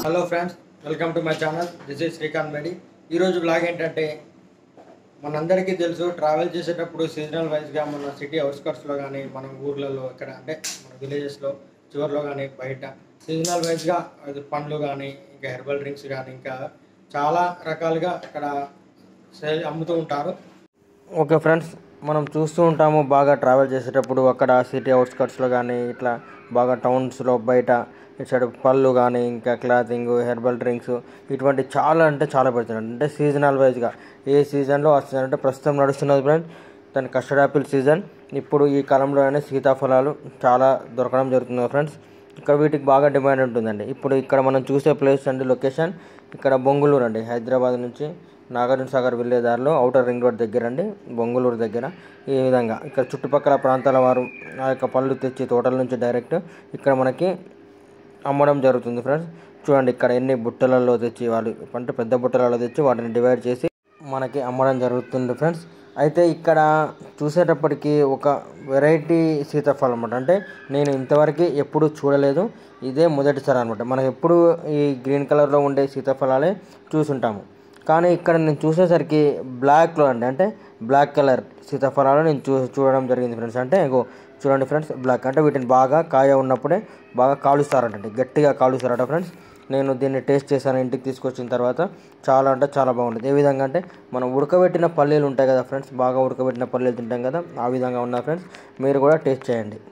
hello friends welcome to my channel this is Srikanth Medi ఈరోజు blog ఏంటంటే మనందరికీ తెలుసు ట్రావెల్ చేసేటప్పుడు సీజనల్ వైజ్గా మన సిటీ అవుట్స్కట్స్లో కానీ మన ఊర్లలో ఇక్కడ అంటే మన విలేజెస్లో చివరిలో కానీ బయట సీజనల్ వైజ్గా అది పండ్లు కానీ ఇంకా హెర్బల్ డ్రింక్స్ కానీ ఇంకా చాలా రకాలుగా ఇక్కడ సేల్ అమ్ముతూ ఉంటారు ఓకే ఫ్రెండ్స్ మనం చూస్తూ ఉంటాము బాగా ట్రావెల్ చేసేటప్పుడు అక్కడ సిటీ అవుట్స్కట్స్లో కానీ ఇట్లా బాగా టౌన్స్లో బయట ఇటు సైడ్ పళ్ళు కానీ ఇంకా క్లాతింగ్ హెర్బల్ డ్రింక్స్ ఇటువంటి చాలా అంటే చాలా పెడుతున్నారు అంటే సీజనల్ వైజ్గా ఏ సీజన్లో వస్తుంది అంటే ప్రస్తుతం నడుస్తున్నది ఫ్రెండ్ దాని కస్టర్డ్ యాపిల్ సీజన్ ఇప్పుడు ఈ కాలంలోనే సీతాఫలాలు చాలా దొరకడం జరుగుతుంది ఫ్రెండ్స్ ఇక్కడ వీటికి బాగా డిమాండ్ ఉంటుందండి ఇప్పుడు ఇక్కడ మనం చూసే ప్లేస్ అండి లొకేషన్ ఇక్కడ బొంగుళూరు అండి హైదరాబాద్ నుంచి నాగార్జున సాగర్ వెళ్ళే దారిలో అవుటర్ రింగ్ రోడ్ దగ్గర అండి బొంగుళూరు దగ్గర ఈ విధంగా ఇక్కడ చుట్టుపక్కల ప్రాంతాల వారు ఆ యొక్క పళ్ళు తెచ్చి తోటల నుంచి డైరెక్ట్ ఇక్కడ మనకి అమ్మడం జరుగుతుంది ఫ్రెండ్స్ చూడండి ఇక్కడ ఎన్ని బుట్టలలో తెచ్చి వాళ్ళు అంటే పెద్ద బుట్టలలో తెచ్చి వాటిని డివైడ్ చేసి మనకి అమ్మడం జరుగుతుంది ఫ్రెండ్స్ అయితే ఇక్కడ చూసేటప్పటికి ఒక వెరైటీ సీతాఫలం అనమాట అంటే నేను ఇంతవరకు ఎప్పుడు చూడలేదు ఇదే మొదటిసారి అనమాట మనం ఎప్పుడు ఈ గ్రీన్ కలర్లో ఉండే సీతాఫలాలే చూసుంటాము కానీ ఇక్కడ నేను చూసేసరికి బ్లాక్లో అండి అంటే బ్లాక్ కలర్ సీతాఫలాలు నేను చూ చూడడం జరిగింది ఫ్రెండ్స్ అంటే ఇగో చూడండి ఫ్రెండ్స్ బ్లాక్ అంటే వీటిని బాగా కాయ ఉన్నప్పుడే బాగా కాలుస్తారంట గట్టిగా కాలుస్తారట ఫ్రెండ్స్ నేను దీన్ని టేస్ట్ చేశాను ఇంటికి తీసుకొచ్చిన తర్వాత చాలా అంటే చాలా బాగుంటుంది ఏ విధంగా అంటే మనం ఉడకబెట్టిన పల్లీలు ఉంటాయి కదా ఫ్రెండ్స్ బాగా ఉడకబెట్టిన పల్లీలు తింటాం కదా ఆ విధంగా ఉన్నాయి ఫ్రెండ్స్ మీరు కూడా టేస్ట్ చేయండి